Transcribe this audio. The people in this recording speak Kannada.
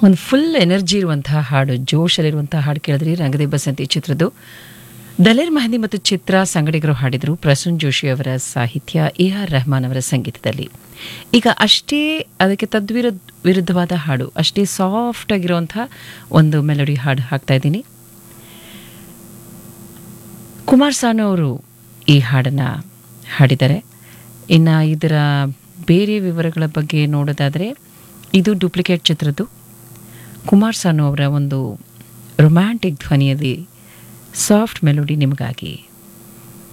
ಒಂದು ಫುಲ್ ಎನರ್ಜಿ ಇರುವಂತಹ ಹಾಡು ಜೋಶಲ್ಲಿರುವಂತಹ ಹಾಡು ಕೇಳಿದ್ರಿ ರಂಗದೇ ಬಸಂತಿ ಚಿತ್ರದ್ದು ದಲೇರ್ ಮೆಹಂದಿ ಮತ್ತು ಚಿತ್ರ ಸಂಗಡಿಗರು ಹಾಡಿದರು ಪ್ರಸೂನ್ ಜೋಶಿ ಅವರ ಸಾಹಿತ್ಯ ಎ ಆರ್ ರೆಹಮಾನ್ ಅವರ ಸಂಗೀತದಲ್ಲಿ ಈಗ ಅಷ್ಟೇ ಅದಕ್ಕೆ ತದ್ವಿರ ವಿರುದ್ಧವಾದ ಹಾಡು ಅಷ್ಟೇ ಸಾಫ್ಟ್ ಆಗಿರುವಂತಹ ಒಂದು ಮೆಲೋಡಿ ಹಾಡು ಹಾಕ್ತಾ ಇದ್ದೀನಿ ಕುಮಾರ್ ಸಾನು ಅವರು ಈ ಹಾಡನ್ನು ಹಾಡಿದ್ದಾರೆ ಇನ್ನು ಇದರ ಬೇರೆ ವಿವರಗಳ ಬಗ್ಗೆ ನೋಡೋದಾದರೆ ಇದು ಡೂಪ್ಲಿಕೇಟ್ ಚಿತ್ರದ್ದು ಕುಮಾರ್ ಸಾನು ಅವರ ಒಂದು ರೊಮ್ಯಾಂಟಿಕ್ ಧ್ವನಿಯಲ್ಲಿ ಸಾಫ್ಟ್ ಮೆಲೋಡಿ ನಿಮಗಾಗಿ